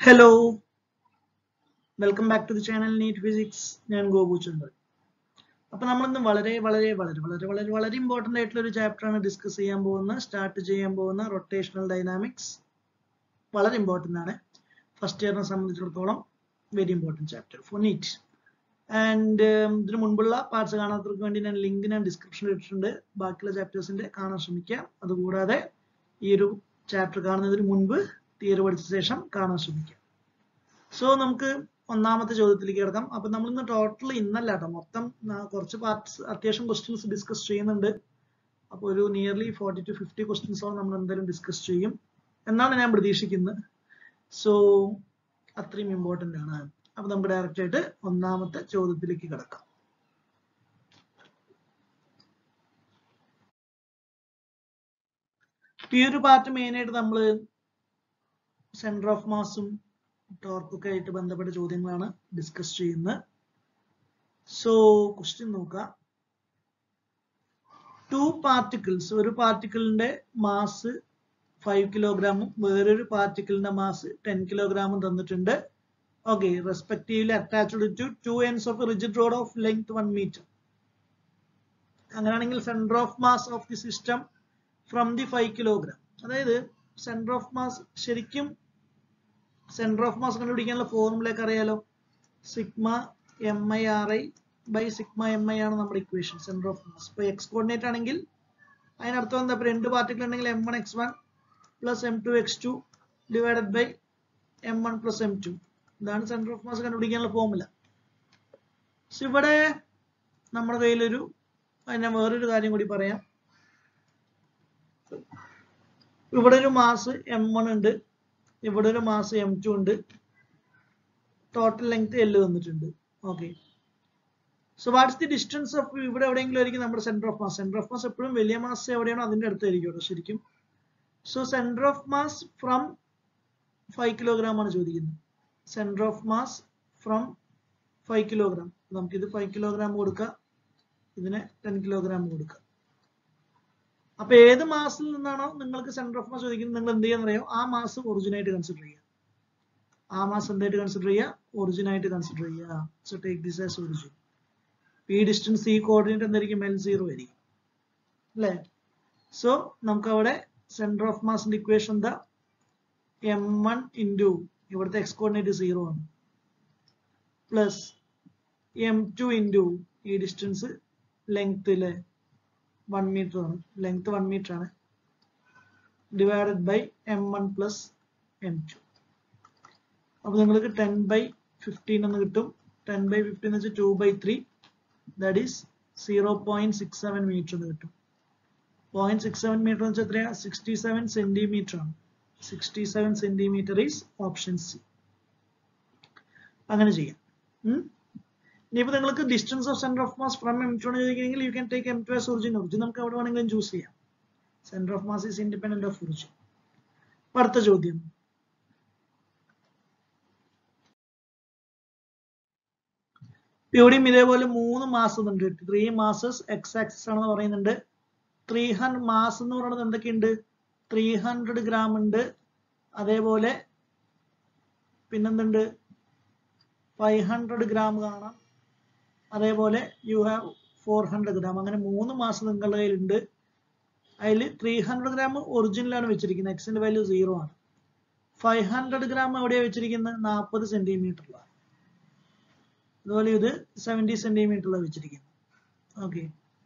Hello welcome back to the channel NEET physics ഞാൻ ഗോപു ചന്ദ്രൻ അപ്പൊ നമ്മളിന്ന് വളരെ വളരെ വളരെ വളരെ വളരെ വളരെ ഇമ്പോർട്ടന്റ് ആയിട്ടുള്ള ഒരു ചാപ്റ്റർ ആണ് ഡിസ്കസ് ചെയ്യാൻ പോകുന്ന സ്റ്റാർട്ട് ചെയ്യാൻ പോകുന്ന റൊട്ടേഷണൽ ഡൈനാമിക്സ് വളരെ ഇമ്പോർട്ടന്റ് ആണ് ഫസ്റ്റ് ഇയറിനെ സംബന്ധിച്ചിടത്തോളം very important chapter for NEET and ഇതിനു മുൻപുള്ള പാർട്സ് കാണാത്തവർക്ക് വേണ്ടി ഞാൻ ലിങ്ക് ഞാൻ ഡിസ്ക്രിപ്ഷനിൽ ഇട്ടിട്ടുണ്ട് ബാക്കിയുള്ള ചാപ്റ്റേഴ്സിന്റെ കാണാൻ ശ്രമിക്കുക അതുകൂടാതെ ഈ ഒരു ചാപ്റ്റർ കാണുന്നതിന് മുൻപ് തിയറി പഠിച്ച ശേഷം കാണാൻ ശ്രമിക്കുക സോ നമുക്ക് ഒന്നാമത്തെ ചോദ്യത്തിലേക്ക് കിടക്കാം അപ്പൊ നമ്മൾ ഇന്ന് ടോട്ടൽ ഇന്നല്ല കേട്ടോ മൊത്തം ആ, കുറച്ച് പാർട്സ് അത്യാവശ്യം ക്വസ്റ്റ്യൻസ് ഡിസ്കസ് ചെയ്യുന്നുണ്ട് അപ്പോൾ ഒരു നിയർലി ഫോർട്ടി ടു ഫിഫ്റ്റി ക്വസ്റ്റ്യൻസോളം നമ്മൾ എന്തായാലും ഡിസ്കസ് ചെയ്യും എന്നാണ് ഞാൻ പ്രതീക്ഷിക്കുന്നത് സോ അത്രയും ഇമ്പോർട്ടന്റ് ആണ് അപ്പൊ നമുക്ക് ഡയറക്റ്റ് ആയിട്ട് ഒന്നാമത്തെ ചോദ്യത്തിലേക്ക് കിടക്കാം ഈ ഒരു പാർട്ട് മെയിൻ ആയിട്ട് നമ്മൾ സെന്റർ ഓഫ് മാസും ടോർക്കൊക്കെ ആയിട്ട് ബന്ധപ്പെട്ട ചോദ്യങ്ങളാണ് ഡിസ്കസ് ചെയ്യുന്നത് സോ ക്വസ്റ്റ്യൻ നോക്കാം ടു പാർട്ടിക്കിൾസ് ഒരു പാർട്ടിക്കിളിന്റെ മാസ് ഫൈവ് കിലോഗ്രാമും വേറൊരു പാർട്ടിക്കിളിന്റെ മാസ് ടെൻ കിലോഗ്രാമും തന്നിട്ടുണ്ട് okay respectively attached to two ends of rigid rod of length one metre അങ്ങനെയാണെങ്കിൽ centre of mass of the system from the five kilogram അതായത് centre of mass ശരിക്കും centre of mass കണ്ടുപിടിക്കാനുള്ള ഫോർമുലയൊക്കെ അറിയാലോ sigma M I R I by sigma M I ആണ് നമ്മുടെ equation centre of mass ഇപ്പൊ X coordinate ആണെങ്കിൽ അതിനർത്ഥം എന്താ ഇപ്പൊ രണ്ട് പാർട്ടിക്കിൾ ഉണ്ടെങ്കിൽ M one X one plus M two X two divided by M one plus M two ഇതാണ് സെന്റർ ഓഫ് മാസ് കണ്ടുപിടിക്കാനുള്ള ഫോർമുല ഇവിടെ നമ്മുടെ കയ്യിലൊരു ഞാൻ വേറൊരു കാര്യം കൂടി പറയാം ഇവിടെ ഒരു മാസ് എം വൺ ഉണ്ട് ഇവിടെ ഒരു മാസ് എം ടു ഉണ്ട് ടോട്ടൽ ലെങ്ത് എൽ തന്നിട്ടുണ്ട് okay so what's the distance of ഇവിടെ എവിടെയെങ്കിലും ആയിരിക്കും നമ്മുടെ centre of mass centre of mass എപ്പോഴും വലിയ മാസ് എവിടെയാണോ അതിന്റെ അടുത്തായിരിക്കും കേട്ടോ ശരിക്കും so centre of mass from five kilogram ആണ് ചോദിക്കുന്നത് centre of mass from five kilogram നമുക്കിത് ഫൈവ് കിലോഗ്രാം കൊടുക്കാം ഇതിനെ ടെൻ കിലോഗ്രാം കൊടുക്കാം അപ്പൊ ഏത് മാസിൽ നിന്നാണോ നിങ്ങൾക്ക് സെന്റർ ഓഫ് മാസ് ചോദിക്കുന്നത് നിങ്ങൾ എന്ത് ചെയ്യാന്നറിയോ ആ മാസ് ഒറിജിൻ ആയിട്ട് കൺസിഡർ ചെയ്യുക ആ മാസ് എന്തായിട്ട് കൺസിഡർ ചെയ്യുക ഒറിജിൻ ആയിട്ട് കൺസിഡർ ചെയ്യുക so take this as origin ഈ ഡിസ്റ്റൻസ് ഈ കോർഡിനേറ്റ് എന്തായിരിക്കും എൽ സീറോ ആയിരിക്കും അല്ലേ സോ നമുക്ക് അവിടെ സെന്റർ ഓഫ് മാസിന്റെ ഇക്വേഷൻ എന്താ എം വൺ ഇൻറ്റു ഇവിടുത്തെ എക്സ് കോർഡിനേറ്റ് സീറോ ആണ് പ്ലസ് എം ടു ഇൻറ്റു ഈ ഡിസ്റ്റൻസ് ലെങ്ത്തിലെ വൺ മീറ്റർ ആണ് ലെങ്ത് വൺ മീറ്റർ ആണ് divided by M one plus M two അപ്പൊ നിങ്ങൾക്ക് ടെൻ ബൈ ഫിഫ്റ്റീൻ എന്ന് കിട്ടും ടെൻ ബൈ ഫിഫ്റ്റീൻ എന്ന് വെച്ചാൽ two by three that is zero point six seven metre എന്ന് കിട്ടും പോയിന്റ് സിക്സ് സെവൻ മീറ്റർ എന്ന് വെച്ചാൽ എത്രയാ സിക്സ്റ്റി സെവൻ സെന്റിമീറ്റർ ആണ് sixty seven centimetre is option C അങ്ങനെ ചെയ്യാം ഉം? ഇനിയിപ്പോ നിങ്ങൾക്ക് distance of centre of mass from M two ആണ് ചോദിക്കുകയെങ്കിൽ you can take M two as origin origin നമുക്ക് അവിടെ വേണമെങ്കിലും ചൂസ് ചെയ്യാം centre of mass is independent of origin അടുത്ത ചോദ്യം ഇവിടെയും ഇതേപോലെ മൂന്ന് മാസം ഉണ്ട് ത്രീ മാസസ് എക്സ് ആക്സിസ് ആണെന്ന് പറയുന്നുണ്ട് ത്രീ ഹൺഡ്രഡ് മാസ് എന്ന് പറയുന്നത് എന്തൊക്കെയുണ്ട് ത്രീ ഹൺഡ്രഡ് ഗ്രാം ഉണ്ട് അതേപോലെ പിന്നെന്തുണ്ട് ഫൈവ് ഹൺഡ്രഡ് ഗ്രാം കാണാം അതേപോലെ you have four hundred gram അങ്ങനെ മൂന്ന് മാസം നിങ്ങളുടെ കയ്യിലുണ്ട് അതിൽ ത്രീ ഹൺഡ്രഡ് ഗ്രാം ഒറിജിനലാണ് വെച്ചിരിക്കുന്നത് എക്സിന്റെ വാല്യൂ സീറോ ആണ് ഫൈവ് ഹൺഡ്രഡ് ഗ്രാം എവിടെയാണ് വെച്ചിരിക്കുന്നത് നാൽപ്പത് സെന്റിമീറ്ററിലാണ് അതുപോലെ ഇത് സെവൻറ്റി സെന്റിമീറ്ററിലാണ് വെച്ചിരിക്കുന്നത് okay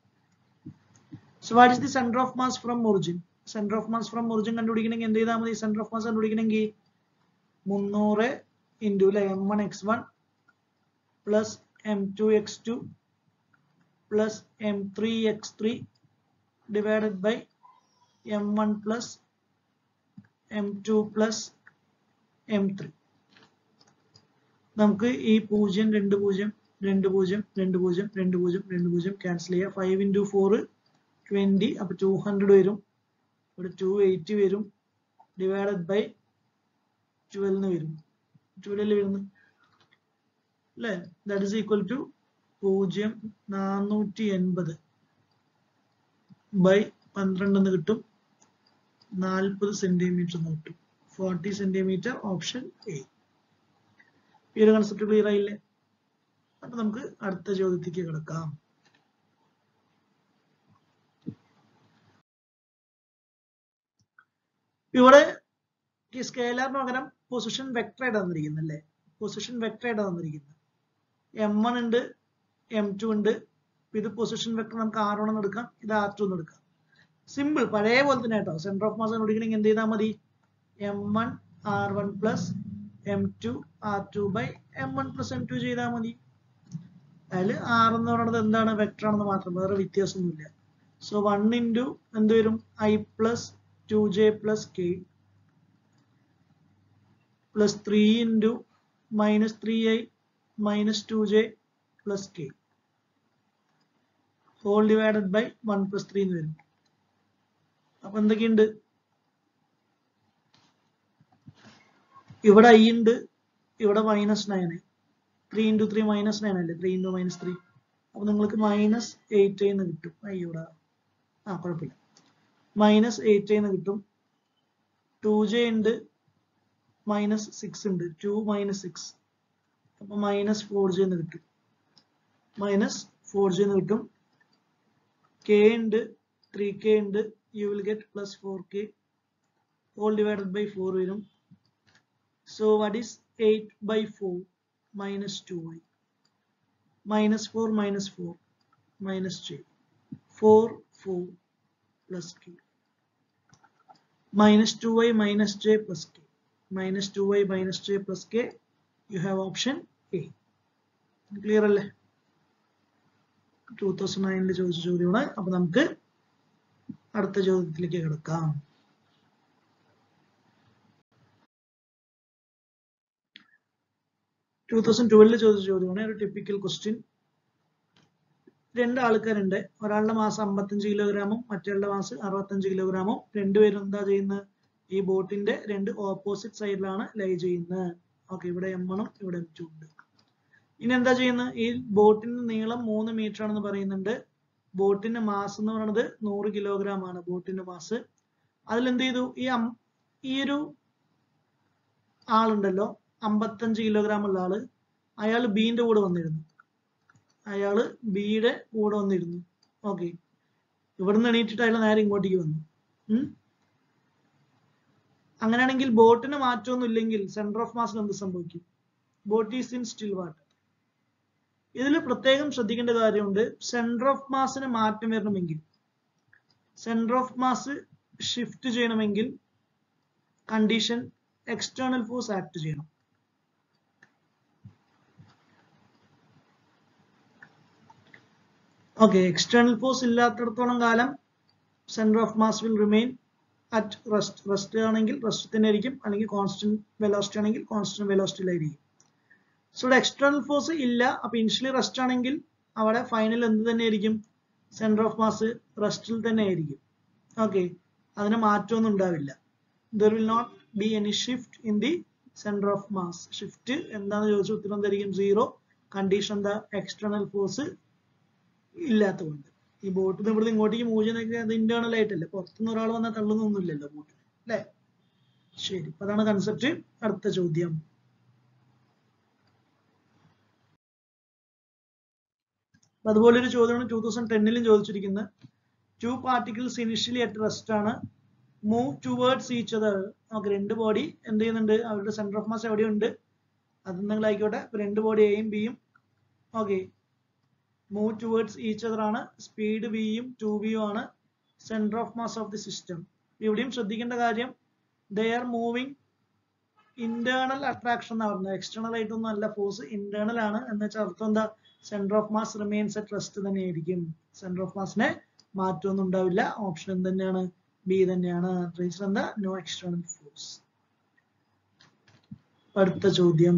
so what is the centre of mass from origin centre of mass from origin കണ്ടുപിടിക്കണമെങ്കിൽ എന്ത് ചെയ്താൽ മതി സെന്റർ ഓഫ് മാസ് കണ്ടുപിടിക്കണമെങ്കിൽ മുന്നൂറ് ഇൻറ്റു അല്ലെ M one X one plus M two X two plus M three X three divided by M one plus M two plus M three നമുക്ക് ഈ പൂജ്യം രണ്ട് പൂജ്യം രണ്ട് പൂജ്യം രണ്ട് പൂജ്യം രണ്ട് പൂജ്യം രണ്ട് പൂജ്യം ക്യാൻസൽ ചെയ്യാം ഫൈവ് ഇൻറ്റു ഫോർ ട്വൻറ്റി അപ്പോൾ ടു ഹൺഡ്രഡ് വരും ഇവിടെ ടു എയ്റ്റി വരും ഡിവൈഡഡ് ബൈ ട്വൽവ് വരും ട്വൽവ് വരുന്നു അല്ലേ ദാറ്റ് ഇസ് ഈക്വൽ ടു പൂജ്യം നാനൂറ്റി എൺപത് ബൈ പന്ത്രണ്ട് എന്ന് കിട്ടും നാൽപ്പത് സെന്റിമീറ്റർ എന്ന് കിട്ടും ഫോർട്ടി സെന്റിമീറ്റർ ഓപ്ഷൻ എ ഈ ഒരു കൺസെപ്റ്റ് ക്ലിയർ ആയില്ലേ അപ്പൊ നമുക്ക് അടുത്ത ചോദ്യത്തിലേക്ക് കിടക്കാം ഇവിടെ ഈ സ്കേലറിന് പകരം പൊസിഷൻ വെക്ടർ ആയിട്ട് തന്നിരിക്കുന്നത് അല്ലേ പൊസിഷൻ വെക്ടർ ആയിട്ട് തന്നിരിക്കുന്നത് എം വൺ ഉണ്ട് എം ടു ഉണ്ട് ഇത് പൊസിഷൻ വെക്ടർ നമുക്ക് ആർ വൺ എടുക്കാം ഇത് ആർ ടു എടുക്കാം സിമ്പിൾ പഴയ പോലെ തന്നെ കേട്ടോ സെന്റർ ഓഫ് മാസ് കണ്ടുപിടിക്കണമെങ്കിൽ എന്ത് ചെയ്താൽ മതി M one R one plus M two R two by M one plus M two ചെയ്താൽ മതി അതിൽ ആർ എന്ന് പറയുന്നത് എന്താണ് വെക്ടർ ആണെന്ന് മാത്രം വേറെ വ്യത്യാസമൊന്നുമില്ല സോ വൺ ഇൻറ്റു എന്ത് വരും I plus two J plus K plus three into minus three I minus two J plus K whole divided by one plus three എന്ന് വരും അപ്പൊ എന്തൊക്കെയുണ്ട് ഇവിടെ ഐ ഉണ്ട് ഇവിടെ minus nine three into three minus nine അല്ലേ three into minus three അപ്പൊ നിങ്ങൾക്ക് മൈനസ് എയ്റ്റ് എന്ന് കിട്ടും അയ്യോടാ ആ കുഴപ്പമില്ല മൈനസ് എയ്റ്റ് എന്ന് കിട്ടും ടു ജെ ഉണ്ട് മൈനസ് സിക്സ് ഉണ്ട് ടു മൈനസ് സിക്സ് അപ്പൊ മൈനസ് ഫോർ ജെ എന്ന് കിട്ടും മൈനസ് ഫോർ ജെ എന്ന് കിട്ടും കെ ഉണ്ട് ത്രീ കെ ഉണ്ട് you will get plus four K whole divided by four വരും so what is eight by four minus two Y minus four minus four minus J four four plus K minus 2y minus j plus k minus 2y minus j plus k you have option A clear അല്ലേ two thousand നയനിൽ ചോദിച്ച ചോദ്യമാണ് അപ്പൊ നമുക്ക് അടുത്ത ചോദ്യത്തിലേക്ക് കിടക്കാം two thousand ട്വൽവിൽ ചോദിച്ച ചോദ്യമാണ് ഒരു ടിപ്പിക്കൽ ക്വസ്റ്റ്യൻ രണ്ട് ആൾക്കാരുണ്ട് ഒരാളുടെ മാസം അമ്പത്തഞ്ച് കിലോഗ്രാമും മറ്റൊരാളുടെ മാസം അറുപത്തഞ്ച് കിലോഗ്രാമും രണ്ടുപേരും എന്താ ചെയ്യുന്നത് ഈ ബോട്ടിന്റെ രണ്ട് ഓപ്പോസിറ്റ് സൈഡിലാണ് ലൈ ചെയ്യുന്നത് ഓക്കെ ഇവിടെ എം വണ്ണും ഇവിടെ എം ടു ഉണ്ട് ഇനി എന്താ ചെയ്യുന്നത് ഈ ബോട്ടിന്റെ നീളം മൂന്ന് മീറ്റർ ആണെന്ന് പറയുന്നുണ്ട് ബോട്ടിന്റെ മാസ് എന്ന് പറയുന്നത് നൂറ് കിലോഗ്രാം ആണ് ബോട്ടിന്റെ മാസ് അതിൽ എന്ത് ചെയ്തു ഈ അം- ഈ ഒരു ആളുണ്ടല്ലോ അമ്പത്തഞ്ച് കിലോഗ്രാം ഉള്ള ആള് അയാൾ ബീന്റെ കൂടെ വന്നിരുന്നു അയാള് ബിയുടെ കൂടെ വന്നിരുന്നു ഓക്കെ ഇവിടുന്ന് എണീറ്റിട്ട് അയാൾ നേരെ ഇങ്ങോട്ടേക്ക് വന്നു ഉം. അങ്ങനെയാണെങ്കിൽ ബോട്ടിന് മാറ്റമൊന്നും ഇല്ലെങ്കിൽ സെന്റർ ഓഫ് മാസിന് എന്ത് സംഭവിക്കും boat is in still water ഇതിൽ പ്രത്യേകം ശ്രദ്ധിക്കേണ്ട കാര്യമുണ്ട് സെന്റർ ഓഫ് മാസിന് മാറ്റം വരണമെങ്കിൽ സെന്റർ ഓഫ് മാസ് ഷിഫ്റ്റ് ചെയ്യണമെങ്കിൽ കണ്ടീഷൻ എക്സ്റ്റേണൽ ഫോഴ്സ് ആക്ട് ചെയ്യണം ഓക്കെ എക്സ്റ്റേണൽ ഫോഴ്സ് ഇല്ലാത്തിടത്തോളം കാലം centre of mass will remain at rest rest ആണെങ്കിൽ റെസ്റ്റ് തന്നെ ആയിരിക്കും അല്ലെങ്കിൽ കോൺസ്റ്റന്റ് വെലോസിറ്റി ആണെങ്കിൽ കോൺസ്റ്റന്റ് വെലോസിറ്റിയിലായിരിക്കും സോ ഇവിടെ എക്സ്റ്റേണൽ ഫോഴ്സ് ഇല്ല അപ്പൊ ഇനിഷ്യലി റെസ്റ്റ് ആണെങ്കിൽ അവിടെ ഫൈനൽ എന്ത് തന്നെ ആയിരിക്കും സെന്റർ ഓഫ് മാസ് റെസ്റ്റിൽ തന്നെ ആയിരിക്കും ഓക്കെ അതിന് മാറ്റമൊന്നും ഉണ്ടാവില്ല there will not be any shift in the centre of mass shift എന്താണെന്ന് ചോദിച്ചാൽ ഉത്തരം എന്തായിരിക്കും സീറോ കണ്ടീഷൻ എന്താ എക്സ്റ്റേണൽ ഫോഴ്സ് ഇല്ലാത്തതുകൊണ്ട് ഈ ബോട്ടിൽ നിന്ന് ഇവിടുന്ന് ഇങ്ങോട്ടേക്ക് മൂവ് ചെയ്യുന്നതൊക്കെ അത് ഇന്റേണൽ ആയിട്ടല്ലേ പുറത്തുനിന്ന് ഒരാൾ വന്നാൽ തള്ളുന്നൊന്നുമില്ലല്ലോ ബോട്ടിൽ അല്ലേ ശരി അപ്പൊ അതാണ് കൺസെപ്റ്റ് അടുത്ത ചോദ്യം അപ്പൊ അതുപോലെ ഒരു ചോദ്യമാണ് ടൂ തൗസൻഡ് ടെന്നിലും ചോദിച്ചിരിക്കുന്നത് two particles initially at rest ആണ് move towards each other okay രണ്ട് ബോഡി എന്ത് ചെയ്യുന്നുണ്ട് അവരുടെ സെന്റർ ഓഫ് മാസ് എവിടെയുണ്ട് അത് നിങ്ങൾ ആയിക്കോട്ടെ അപ്പൊ രണ്ട് ബോഡി എയും ബിയും okay move towards each other ആണ് സ്പീഡ് വിയും ടു വിയും ആണ് centre of mass of the system ഇവിടെയും ശ്രദ്ധിക്കേണ്ട കാര്യം they are moving internal attraction എന്നാ പറയുന്നത് എക്സ്റ്റേണൽ ആയിട്ടൊന്നും അല്ല ഫോഴ്സ് ഇന്റേണൽ ആണ് എന്ന് വെച്ചാൽ അർത്ഥം എന്താ centre of mass remains at rest തന്നെയായിരിക്കും സെന്റർ ഓഫ് മാസിനെ മാറ്റമൊന്നും ഉണ്ടാവില്ല ഓപ്ഷൻ എന്ത് തന്നെയാണ് ബി തന്നെയാണ് റീസൺ എന്താ നോ എക്സ്റ്റേണൽ ഫോഴ്സ് അടുത്ത ചോദ്യം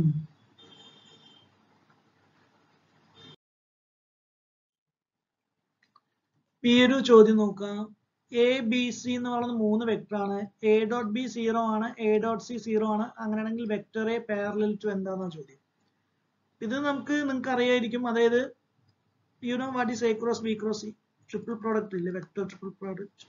ഈ ഒരു ചോദ്യം നോക്കാം എ ബി സി എന്ന് പറയുന്ന മൂന്ന് വെക്ടർ ആണ് എ ഡോട്ട് ബി സീറോ ആണ് എ ഡോട്ട് സി സീറോ ആണ് അങ്ങനെയാണെങ്കിൽ വെക്ടർ എ പാരലൽ ടു എന്താണെന്ന ചോദ്യം ഇത് നമുക്ക് നിങ്ങൾക്ക് അറിയായിരിക്കും അതായത് you know what is A cross B cross C triple product ഇല്ലേ vector triple product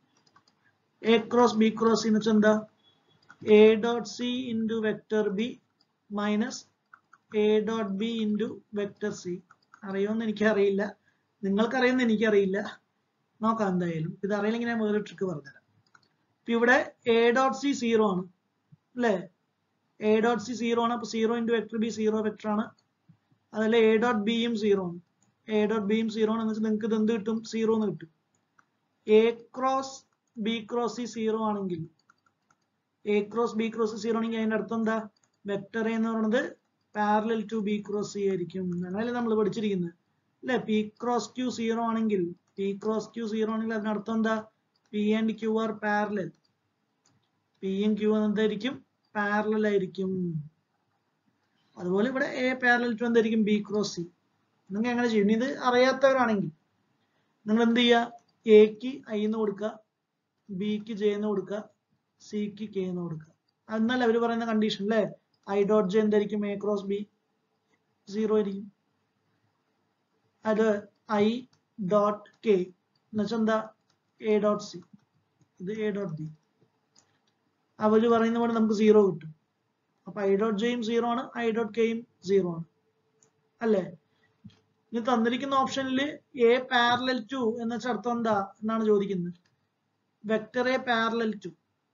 A cross B cross C എന്ന് വെച്ചാൽ എന്താ A dot C into vector B minus A dot B into vector C അറിയുമെന്ന് എനിക്കറിയില്ല നിങ്ങൾക്കറിയുമെന്ന് എനിക്കറിയില്ല നോക്കാം എന്തായാലും ഇത് അറിയില്ലെങ്കിൽ ഞാൻ വേറെ ട്രിക്ക് പറഞ്ഞുതരാം ഇപ്പൊ ഇവിടെ എ ഡോട്ട് സി സീറോ ആണ് അല്ലേ എ ഡോട്ട് സി സീറോ ആണ് അപ്പൊ zero into vector B zero vector ആണ് അതല്ല എ ഡോട്ട് ബിയും സീറോ ആണ് എ ഡോട്ട് ബിയും സീറോ ആണെന്ന് വെച്ചാൽ നിങ്ങൾക്ക് ഇത് എന്ത് കിട്ടും സീറോ എന്ന് കിട്ടും A cross B cross C zero ആണെങ്കിൽ A cross B cross zero ആണെങ്കിൽ അതിന്റെ അർത്ഥം എന്താ വെക്ടർ എന്ന് പറയുന്നത് parallel to B cross C ആയിരിക്കും എന്നാലേ നമ്മൾ പഠിച്ചിരിക്കുന്നത് അല്ലെ പി ക്രോസ് ക്യൂ സീറോ ആണെങ്കിൽ പി ക്രോസ് ക്യൂ സീറോ ആണെങ്കിൽ അതിനർത്ഥം എന്താ P and Q are parallel പിയും ക്യൂ എന്തായിരിക്കും പാരലൽ ആയിരിക്കും അതുപോലെ ഇവിടെ എ പാരലൽ ടു എന്തായിരിക്കും ബി ക്രോസ് സി നിങ്ങൾ എങ്ങനെ ചെയ്യും ഇനി ഇത് അറിയാത്തവരാണെങ്കിൽ നിങ്ങൾ എന്ത് ചെയ്യുക എക്ക് ഐ എന്ന് കൊടുക്കുക ബിക്ക് ജെ എന്ന് കൊടുക്കുക സിക്ക് കെ എന്ന് കൊടുക്കുക എന്നാൽ അവർ പറയുന്ന കണ്ടീഷൻ അല്ലേ ഐ ഡോട്ട് ജെ എന്തായിരിക്കും എ ക്രോസ് ബി സീറോ ആയിരിക്കും അത് ഐ ഡോട്ട് കെ എന്നുവെച്ചാൽ എന്താ എ ഡോട്ട് സി ഇത് എ ഡോട്ട് ബി അവര് പറയുന്ന പോലെ നമുക്ക് സീറോ കിട്ടും അപ്പൊ ഐ ഡോട്ട് ജെയും സീറോ ആണ് ഐ ഡോട്ട് കെയും സീറോ ആണ് അല്ലേ ഇനി തന്നിരിക്കുന്ന ഓപ്ഷനിൽ എ പാരലൽ ടു എന്ന് വെച്ചാൽ അർത്ഥം എന്താ എന്നാണ് ചോദിക്കുന്നത് വെക്ടർ എ പാരലൽ ടു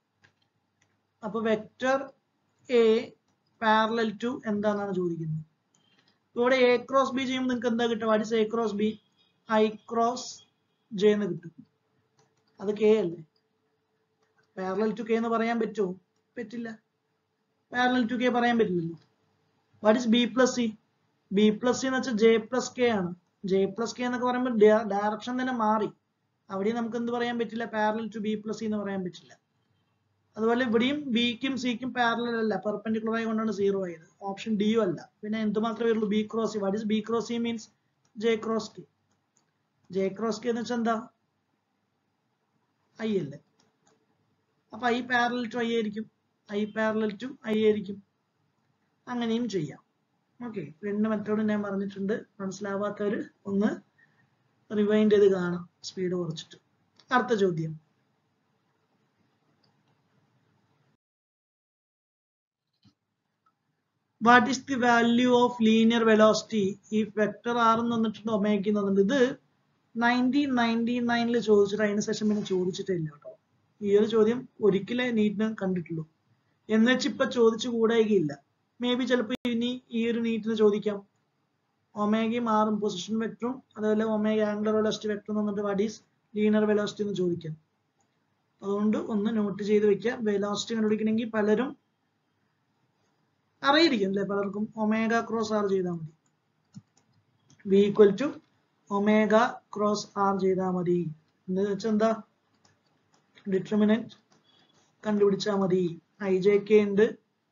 അപ്പൊ വെക്ടർ എ പാരലൽ ടു എന്താണെന്നാണ് ചോദിക്കുന്നത് ഇവിടെ എ ക്രോസ് ബി ചെയ്യുമ്പോൾ നിങ്ങൾക്ക് എന്താ കിട്ടുക what is A cross B I cross J എന്ന് കിട്ടും അത് കെ അല്ലേ പാരലൽ ടു കെ എന്ന് പറയാൻ പറ്റുമോ പറ്റില്ല പാരലൽ ടു കെ പറയാൻ പറ്റില്ലല്ലോ what is B plus C B plus C എന്ന് വെച്ചാൽ ജെ പ്ലസ് കെ ആണ് ജെ പ്ലസ് കെ എന്നൊക്കെ പറയുമ്പോൾ ഡയറക്ഷൻ തന്നെ മാറി അവിടെ നമുക്ക് എന്ത് പറയാൻ പറ്റില്ല parallel to B plus C എന്ന് പറയാൻ പറ്റില്ല അതുപോലെ ഇവിടെയും ബിക്കും സിക്കും പാരലൽ അല്ല പെർപെൻഡിക്കുലർ ആയതുകൊണ്ടാണ് സീറോ ആയത് ഓപ്ഷൻ ഡിയും അല്ല പിന്നെ എന്ത് മാത്രമേ ഉള്ളൂ B cross C what is B cross C means J cross K J cross K എന്ന് വെച്ചാൽ എന്താ ഐ അല്ലേ അപ്പൊ ഐ പാരലൽ ടു ഐ ആയിരിക്കും ഐ പാരലൽ ടു ഐ ആയിരിക്കും അങ്ങനെയും ചെയ്യാം ഓക്കെ രണ്ട് മെത്തേഡും ഞാൻ പറഞ്ഞിട്ടുണ്ട് മനസ്സിലാവാത്തവർ ഒന്ന് റിവൈൻഡ് ചെയ്ത് കാണാം സ്പീഡ് കുറച്ചിട്ട് അടുത്ത ചോദ്യം what is the value of linear velocity ഈ വെക്ടർ ആർ എന്ന് വന്നിട്ടുണ്ട് ഒമേക്ക് എന്നുണ്ട് ഇത് നയൻറ്റീൻ നയൻറ്റി നയനിൽ ചോദിച്ചിട്ട് അതിന് ശേഷം പിന്നെ ചോദിച്ചിട്ടില്ല കേട്ടോ ഈ ഒരു ചോദ്യം ഒരിക്കലേ നീറ്റിന് കണ്ടിട്ടുള്ളൂ എന്ന് വെച്ച് ഇപ്പൊ ചോദിച്ചു കൂടായികയില്ല മേ ബി ചിലപ്പോൾ ഇനി ഈ ഒരു നീറ്റിന് ചോദിക്കാം ഒമേഗയും ആറും പൊസിഷൻ വെക്ടറും അതുപോലെ ഒമേഗ ആംഗുലർ വെലോസിറ്റി വെക്ടറും വന്നിട്ട് വാട്ട് ഈസ് ലീനിയർ വെലോസിറ്റി എന്ന് ചോദിക്കാം അതുകൊണ്ട് ഒന്ന് നോട്ട് ചെയ്ത് വെക്കുക വെലോസിറ്റി കണ്ടുപിടിക്കണമെങ്കിൽ പലരും അറിയിരിക്കും അല്ലെ പലർക്കും ഒമേഗ ക്രോസ് ആർ ചെയ്താൽ മതി V equal to omega cross R ചെയ്താൽ മതി എന്ന് വെച്ചാൽ എന്താ ഡിറ്റർമിനന്റ് കണ്ടുപിടിച്ചാൽ മതി ഐ ജെ കെ ഉണ്ട്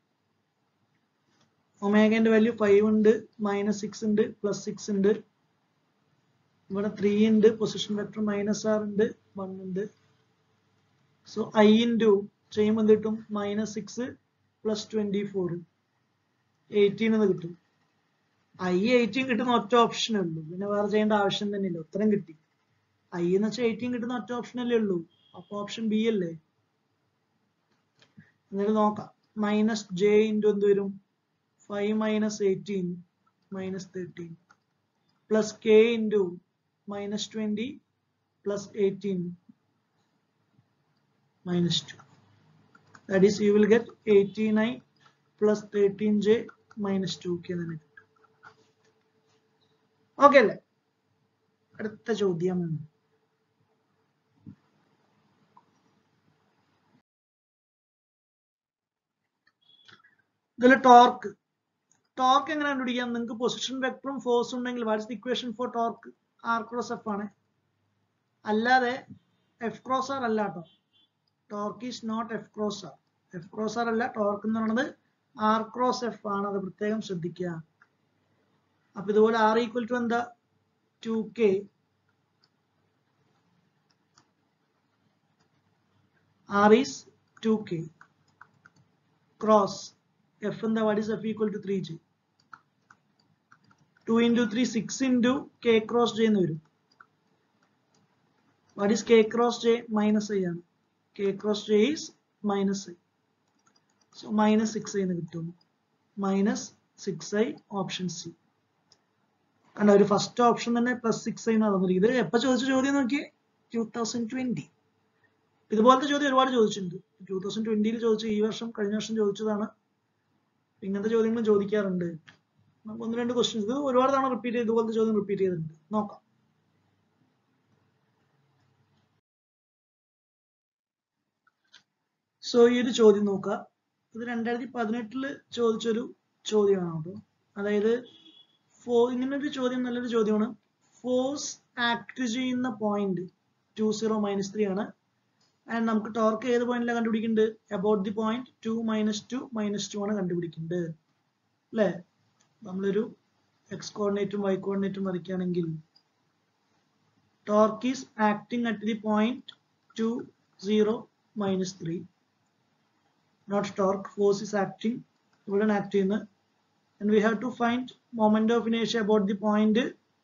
ഒമേഗന്റെ വാല്യൂ ഫൈവ് ഉണ്ട് മൈനസ് സിക്സ് ഉണ്ട് പ്ലസ് സിക്സ് ഉണ്ട് ഇവിടെ ത്രീ ഉണ്ട് പൊസിഷൻ വെക്ടർ മൈനസ് ആർ ഉണ്ട് വൺ ഉണ്ട് സോ ഐ ഇൻറ്റു ചെയ്യുമ്പോൾ എന്ത് കിട്ടും minus six plus twenty four eighteen എന്ന് കിട്ടും ഐ എയ്റ്റീൻ കിട്ടുന്ന ഒറ്റ ഓപ്ഷനേ ഉള്ളൂ പിന്നെ വേറെ ചെയ്യേണ്ട ആവശ്യം തന്നെ ഇല്ല ഉത്തരം കിട്ടി ഐ എന്ന് വെച്ചാൽ എയ്റ്റീൻ കിട്ടുന്ന ഒറ്റ ഓപ്ഷൻ അല്ലേ ഉള്ളൂ അപ്പൊ ഓപ്ഷൻ ബി അല്ലേ എന്നിട്ട് നോക്കാം മൈനസ് ജെ ഇൻറ്റു എന്ത് വരും five minus eighteen minus thirteen plus K into minus twenty plus eighteen minus two that is you will get eighty nine plus thirteen J minus two K തന്നെ കിട്ടും okay അല്ലേ അടുത്ത ചോദ്യം ഇതിൽ torque torque എങ്ങനെ കണ്ടുപിടിക്കാം നിങ്ങൾക്ക് പൊസിഷൻ വെക്ടറും ഫോഴ്സ് ഉണ്ടെങ്കിൽ what's the equation for torque R cross F ആണ് അല്ലാതെ എഫ് ക്രോസ് ആർ അല്ല കേട്ടോ torque is not F cross R F cross R അല്ല ടോർക്ക് എന്ന് പറയുന്നത് ആർ ക്രോസ് എഫ് ആണ് അത് പ്രത്യേകം ശ്രദ്ധിക്കുക അപ്പൊ ഇതുപോലെ ആർ ഈക്വൽ ടു എന്താ two K R is two K cross F എന്താ what is F equal to three J two into three six into K cross J എന്ന് വരും what is K cross J minus I ആണ് K cross J is minus I so minus six എന്ന് കിട്ടുന്നു minus six I option C കണ്ട ഒരു first option തന്നെ plus six I നടന്നിരിക്കുന്നത് ഇത് എപ്പോ ചോദിച്ച ചോദ്യം നോക്കിയേ ടൂ തൗസൻഡ് ട്വന്റി ഇതുപോലത്തെ ചോദ്യം ഒരുപാട് ചോദിച്ചിട്ടുണ്ട് ടൂ തൗസൻഡ് ട്വന്റിയിൽ ചോദിച്ചു ഈ വർഷം കഴിഞ്ഞ വർഷം ചോദിച്ചതാണ് ഇങ്ങനത്തെ ചോദ്യങ്ങളും ചോദിക്കാറുണ്ട് നമുക്ക് ഒന്ന് രണ്ട് ക്വസ്റ്റ്യൻസ് ഇത് ഒരുപാട് തവണ റിപ്പീറ്റ് ചെയ്ത് ഇതുപോലത്തെ ചോദ്യം റിപ്പീറ്റ് ചെയ്തിട്ടുണ്ട് നോക്കാം സോ ഈ ഒരു ചോദ്യം നോക്കുക ഇത് രണ്ടായിരത്തി പതിനെട്ടില് ചോദിച്ചൊരു ചോദ്യമാണ് കേട്ടോ അതായത് ഫോ ഇങ്ങനെ ഒരു ചോദ്യം നല്ലൊരു ചോദ്യമാണ് ഫോഴ്സ് ആക്ട് ചെയ്യുന്ന point two zero minus three ആണ് ആൻഡ് നമുക്ക് ടോർക്ക് ഏത് പോയിന്റിലാണ് കണ്ടുപിടിക്കേണ്ടത് about the point two minus two minus two ആണ് കണ്ടുപിടിക്കേണ്ടത് അല്ലേ നമ്മളൊരു എക്സ് കോർഡിനേറ്റും വൈ കോർഡിനേറ്റും വരയ്ക്കുകയാണെങ്കിൽ torque is acting at the point two zero minus three not torque force is acting ഇവിടെയാണ് ആക്ട് ചെയ്യുന്നത് and we have to find moment of inertia about the point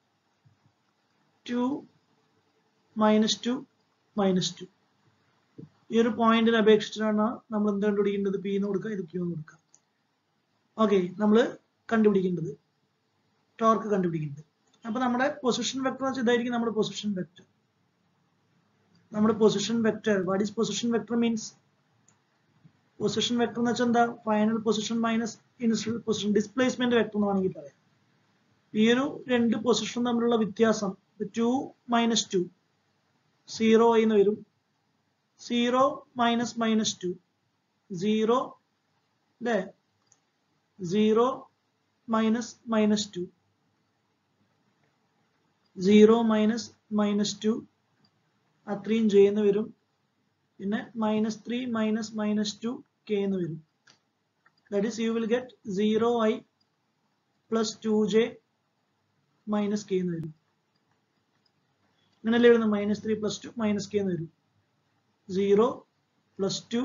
2 minus 2 minus 2 ഈ ഒരു പോയിന്റിനെ അപേക്ഷിച്ചിട്ടാണ് നമ്മൾ എന്ത് കണ്ടുപിടിക്കേണ്ടത് പി എന്ന് കൊടുക്കുക ഇത് ക്യൂ എന്ന് കൊടുക്കുക ഓക്കെ നമ്മൾ കണ്ടുപിടിക്കേണ്ടത് ടോർക്ക് കണ്ടുപിടിക്കേണ്ടത് അപ്പൊ നമ്മുടെ പൊസിഷൻ വെക്ടർ വെച്ച് ഇതായിരിക്കും നമ്മുടെ പൊസിഷൻ വെക്ടർ നമ്മുടെ position vector what is position vector means position vector എന്ന് വെച്ചാൽ എന്താ final position minus initial position displacement vector എന്ന് വേണമെങ്കിൽ പറയാം ഈ ഒരു രണ്ട് പൊസിഷൻ തമ്മിലുള്ള വ്യത്യാസം ടു മൈനസ് ടു സീറോ എന്ന് വരും zero minus minus two zero അല്ലേ zero minus minus two zero minus minus two അത്രയും ചെയ്യുന്ന വരും പിന്നെ minus three minus minus two K എന്ന് വരും that is you will get zero I plus two J minus K എന്ന് വരും അങ്ങനെയല്ലേ വരുന്നത് minus three plus two minus K എന്ന് വരും zero plus two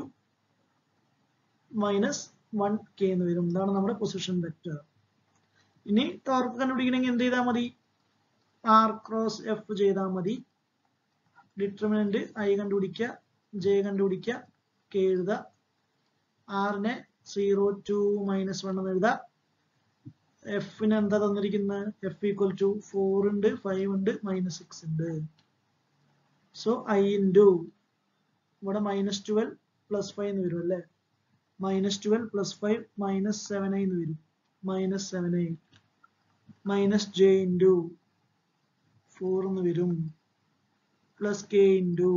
minus one K എന്ന് വരും ഇതാണ് നമ്മുടെ പൊസിഷൻ വെക്ടർ ഇനി ടോർക്ക് കണ്ടുപിടിക്കണമെങ്കിൽ എന്ത് ചെയ്താൽ മതി ആർ ക്രോസ് എഫ് ചെയ്താൽ മതി ഡിറ്റർമിനന്റ് ഐ കണ്ടുപിടിക്കുക ജെ കണ്ടുപിടിക്കുക കെ എഴുതുക ആറിനെ സീറോ ടു മൈനസ് വൺ എന്ന് എഴുതാം എഫിന് എന്താ തന്നിരിക്കുന്നത് എഫ് ഈക്വൽ ടു ഫോർ ഉണ്ട് ഫൈവ് ഉണ്ട് മൈനസ് സിക്സ് ഉണ്ട് സോ ഐ ഇൻറ്റു ഇവിടെ മൈനസ് ട്വൽവ് പ്ലസ് ഫൈവ് എന്ന് വരും അല്ലേ minus twelve plus five minus seven I എന്ന് വരും minus seven I minus J into four എന്ന് വരും plus K into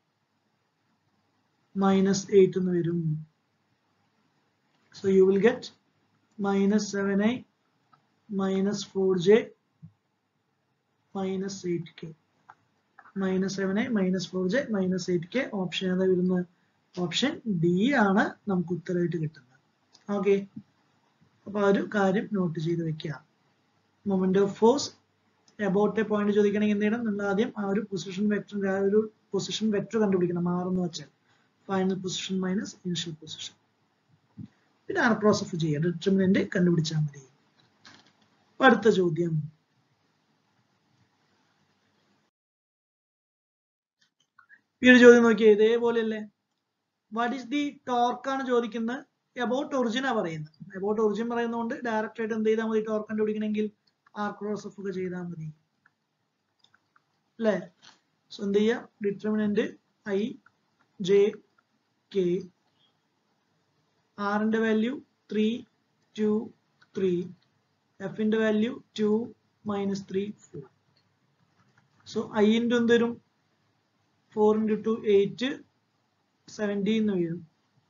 minus eight എന്ന് വരും so you will get minus seven I minus four J minus eight K minus seven I minus four J minus eight K option ഏതാ വരുന്നത് option D ആണ് നമുക്ക് ഉത്തരമായിട്ട് കിട്ടുന്നത് ഓക്കെ അപ്പൊ ആ ഒരു കാര്യം നോട്ട് ചെയ്ത് വെക്കുക moment of force about a point ചോദിക്കണമെങ്കിൽ എന്ത് ചെയ്യണം നിങ്ങൾ ആദ്യം ആ ഒരു പൊസിഷൻ വെക്ടർ ആ ഒരു പൊസിഷൻ വെക്ടർ കണ്ടുപിടിക്കണം മാറെന്ന് വെച്ചാൽ final position minus initial position പിന്നെ ആർ ക്രോസ് ഓഫ് ചെയ്യുക ഡിറ്റർമിനന്റ് കണ്ടുപിടിച്ചാൽ മതി അപ്പൊ അടുത്ത ചോദ്യം ഈ ഒരു ചോദ്യം നോക്കിയേ ഇതേപോലെയല്ലേ വാട്ട് ഈസ് ദി ടോർക്ക് ആണ് ചോദിക്കുന്നത് അബൌട്ട് ഒറിജിനാ പറയുന്നത് അബൌട്ട് ഒറിജിൻ പറയുന്നതുകൊണ്ട് ഡയറക്റ്റ് ആയിട്ട് എന്ത് ചെയ്താൽ മതി ടോർക്ക് കണ്ടുപിടിക്കണമെങ്കിൽ ആർ ക്രോസ് ഓഫ് ഒക്കെ ചെയ്താൽ മതി അല്ലേ സോ എന്ത് ചെയ്യാം ഡിറ്റർമിനന്റ് ഐ ജെ കെ ആറിന്റെ വാല്യൂ ത്രീ ടു ത്രീ എഫിന്റെ value two minus three four so I into എന്ത് വരും four into two eight seventeen എന്ന് വരും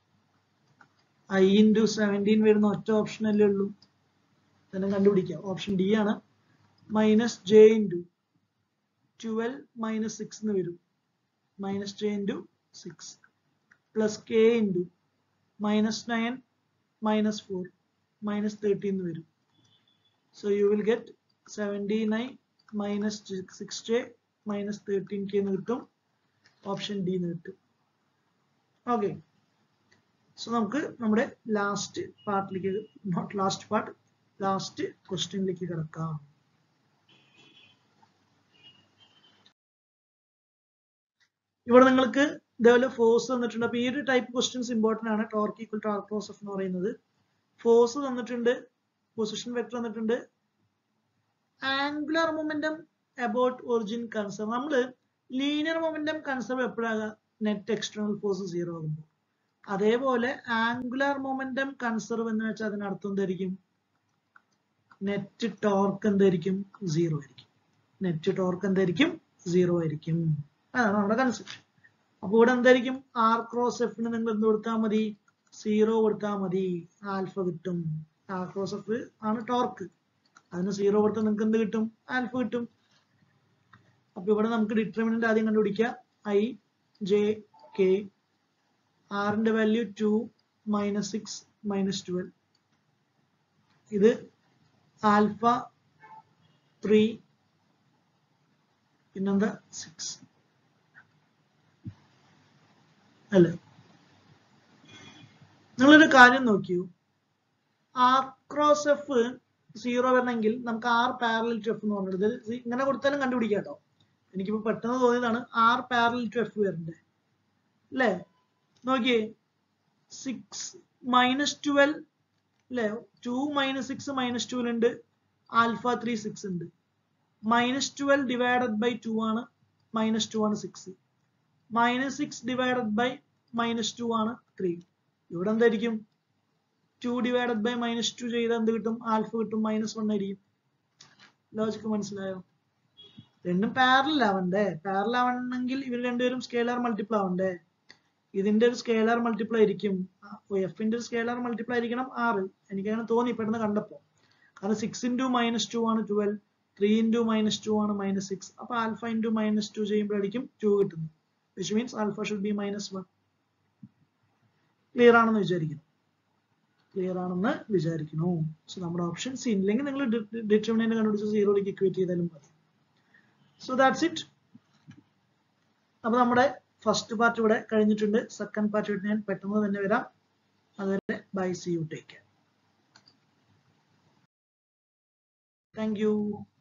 ഐ ഇൻറ്റു സെവൻറ്റീൻ വരുന്ന ഒറ്റ ഓപ്ഷൻ അല്ലേ ഉള്ളൂ തന്നെ കണ്ടുപിടിക്കാം ഓപ്ഷൻ ഡി ആണ് minus J into twelve minus six എന്ന് വരും minus J into six plus K into minus nine minus four minus thirty എന്ന് വരും so you will get seventy nine minus six J minus thirteen K എന്ന് കിട്ടും option D എന്ന് കിട്ടും okay so നമുക്ക് നമ്മുടെ ലാസ്റ്റ് പാർട്ടിലേക്ക് നോട്ട് ലാസ്റ്റ് പാർട്ട് ലാസ്റ്റ് ക്വസ്റ്റ്യനിലേക്ക് കിടക്കാം ഇവിടെ നിങ്ങൾക്ക് ഇതേപോലെ ഫോഴ്സ് തന്നിട്ടുണ്ട് അപ്പൊ ഈ ഒരു ടൈപ്പ് ക്വസ്റ്റ്യൻസ് ഇമ്പോർട്ടന്റ് ആണ് torque equal to R cross F എന്ന് പറയുന്നത് ഫോഴ്സ് തന്നിട്ടുണ്ട് പൊസിഷൻ വെക്ടർ തന്നിട്ടുണ്ട് angular momentum about origin conserve നമ്മള് ലീനിയർ മൊമെന്റം കൺസർവ് എപ്പോഴാകാ നെറ്റ് എക്സ്റ്റേണൽ ഫോഴ്സ് സീറോ ആകുമ്പോൾ അതേപോലെ ആംഗുലർ മൊമെന്റം കൺസർവ് എന്ന് വെച്ചാൽ അതിനർത്ഥം എന്തായിരിക്കും നെറ്റ് ടോർക്ക് എന്തായിരിക്കും സീറോ ആയിരിക്കും നെറ്റ് ടോർക്ക് എന്തായിരിക്കും സീറോ ആയിരിക്കും അതാണ് നമ്മുടെ കൺസെപ്റ്റ് അപ്പൊ ഇവിടെ എന്തായിരിക്കും ആർ ക്രോസ് എഫിന് നിങ്ങൾ എന്ത് കൊടുത്താൽ മതി സീറോ കൊടുത്താൽ മതി ആൽഫ കിട്ടും ആർ ക്രോസ് എഫ് ആണ് ടോർക്ക് അതിന് സീറോ കൊടുത്താൽ നിങ്ങൾക്ക് എന്ത് കിട്ടും ആൽഫ കിട്ടും അപ്പൊ ഇവിടെ നമുക്ക് ഡിറ്റർമിനന്റ് ആദ്യം കണ്ടുപിടിക്കാം ഐ ജെ കെ ആറിന്റെ value two minus six minus twelve ഇത് ആൽഫ ത്രീ പിന്നെന്താ സിക്സ് അല്ലേ നിങ്ങളൊരു കാര്യം നോക്കിയൂ ആർ ക്രോസ് എഫ് സീറോ വരണമെങ്കിൽ നമുക്ക് ആർ പാരലൽ ടു എഫ് എന്ന് പറഞ്ഞത് ഇത് ഇങ്ങനെ കൊടുത്താലും കണ്ടുപിടിക്കാം കേട്ടോ എനിക്കിപ്പോ പെട്ടെന്ന് തോന്നിയതാണ് ആർ പാരലൽ ടു എഫ് വരണ്ടേ അല്ലേ നോക്കിയേ സിക്സ് മൈനസ് ട്വൽവ് അല്ലേ two minus six minus twelve ഉണ്ട് ആൽഫ ത്രീ സിക്സ് ഉണ്ട് minus twelve divided by two ആണ് മൈനസ് ടു ആണ് six minus six divided by minus two ആണ് ത്രീ ഇവിടെ എന്തായിരിക്കും two divided by minus two ചെയ്താൽ എന്ത് കിട്ടും ആൽഫ കിട്ടും മൈനസ് വൺ ആയിരിക്കും ലോജിക്ക് മനസ്സിലായോ രണ്ടും പാരലൽ ആവണ്ടേ പാരലൽ ആവണമെങ്കിൽ ഇവർ രണ്ടുപേരും സ്കേലാർ മൾട്ടിപ്പിൾ ആവണ്ടേ ഇതിന്റെ ഒരു സ്കേലാർ മൾട്ടിപ്പിൾ ആയിരിക്കും എഫിന്റെ ഒരു സ്കേലാർ മൾട്ടിപ്പിൾ ആയിരിക്കണം ആറ് എനിക്ക് അങ്ങനെ തോന്നി പെട്ടെന്ന് കണ്ടപ്പോ കാരണം സിക്സ് ഇൻറ്റു മൈനസ് ടു ആണ് twelve three into minus two ആണ് മൈനസ് സിക്സ് അപ്പൊ ആൽഫ ഇൻറ്റു മൈനസ് ടു ചെയ്യുമ്പോഴായിരിക്കും ടു കിട്ടുന്നത് which means alpha should be minus one clear ആണെന്ന് വിചാരിക്കുന്നു ക്ലിയർ ആണെന്ന് വിചാരിക്കുന്നു സോ നമ്മുടെ ഓപ്ഷൻ സി ഇല്ലെങ്കിൽ നിങ്ങൾ ഡിറ്റർമിനന്റ് കണ്ടുപിടിച്ച് സീറോയിലേക്ക് ഇക്വേറ്റ് ചെയ്താലും മതി സോ ദാറ്റ്സ് ഇറ്റ് അപ്പൊ നമ്മുടെ ഫസ്റ്റ് പാർട്ട് ഇവിടെ കഴിഞ്ഞിട്ടുണ്ട് സെക്കൻഡ് പാർട്ട് ഞാൻ പെട്ടെന്ന് തന്നെ വരാം അതുവരെ bye see you take care thank U